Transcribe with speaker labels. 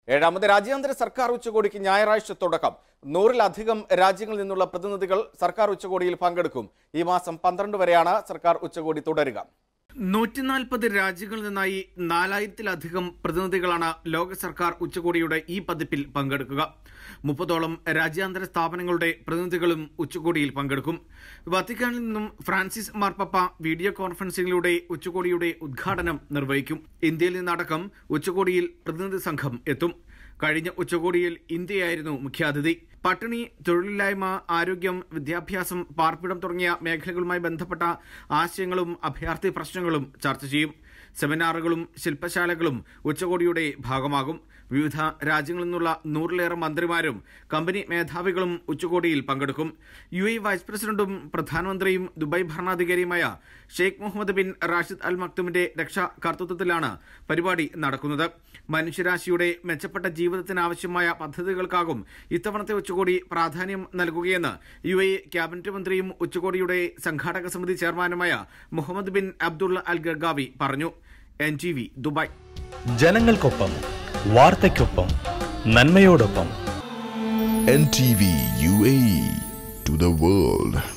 Speaker 1: ഏഴാമത് രാജ്യാന്തര സർക്കാർ ഉച്ചകോടിക്ക് ഞായറാഴ്ച തുടക്കം നൂറിലധികം രാജ്യങ്ങളിൽ നിന്നുള്ള പ്രതിനിധികൾ സർക്കാർ ഉച്ചകോടിയിൽ പങ്കെടുക്കും ഈ മാസം പന്ത്രണ്ട് വരെയാണ് സർക്കാർ ഉച്ചകോടി തുടരുക
Speaker 2: നൂറ്റിനാൽപ്പത് രാജ്യങ്ങളിൽ നിന്നായി നാലായിരത്തിലധികം പ്രതിനിധികളാണ് ലോക സർക്കാർ ഉച്ചകോടിയുടെ ഈ പതിപ്പിൽ പങ്കെടുക്കുക മുപ്പതോളം രാജ്യാന്തര സ്ഥാപനങ്ങളുടെ പ്രതിനിധികളും ഉച്ചകോടിയിൽ പങ്കെടുക്കും വത്തിക്കാനിൽ നിന്നും ഫ്രാൻസിസ് മാർപ്പപ്പ വീഡിയോ കോൺഫറൻസിംഗിലൂടെ ഉച്ചകോടിയുടെ ഉദ്ഘാടനം നിർവഹിക്കും ഇന്ത്യയിൽ നിന്നടക്കം ഉച്ചകോടിയിൽ പ്രതിനിധി സംഘം എത്തും കഴിഞ്ഞ ഉച്ചകോടിയിൽ ഇന്ത്യയായിരുന്നു മുഖ്യാതിഥി പട്ടിണി തൊഴിലില്ലായ്മ ആരോഗ്യം വിദ്യാഭ്യാസം പാർപ്പിടം തുടങ്ങിയ മേഖലകളുമായി ബന്ധപ്പെട്ട ആശയങ്ങളും അഭയാർത്ഥി പ്രശ്നങ്ങളും ചർച്ച ചെയ്യും സെമിനാറുകളും ശില്പശാലകളും ഉച്ചകോടിയുടെ ഭാഗമാകും വിവിധ രാജ്യങ്ങളിൽ നിന്നുള്ള നൂറിലേറെ മന്ത്രിമാരും കമ്പനി മേധാവികളും ഉച്ചകോടിയിൽ പങ്കെടുക്കും യു എ വൈസ് പ്രസിഡന്റും പ്രധാനമന്ത്രിയും ദുബായ് ഭരണാധികാരിയുമായ Sheikh Mohammed bin Rashid Al മക്തുമിന്റെ രക്ഷാകർത്തൃത്വത്തിലാണ് പരിപാടി നടക്കുന്നത് മനുഷ്യരാശിയുടെ മെച്ചപ്പെട്ട ജീവിതത്തിനാവശ്യമായ പദ്ധതികൾക്കാകും ഇത്തവണത്തെ ഉച്ചകോടി പ്രാധാന്യം നൽകുകയെന്ന് യു എ ക്യാബിനറ്റ് മന്ത്രിയും ഉച്ചകോടിയുടെ സംഘാടക സമിതി ചെയർമാനുമായ Mohammed bin Abdullah Al Gergawi പറഞ്ഞു എൻ ടി വി ദുബായ്
Speaker 3: ജനങ്ങൾക്കൊപ്പം വാർത്തയ്ക്കൊപ്പം നന്മയോടൊപ്പം
Speaker 4: NTV UAE to the world.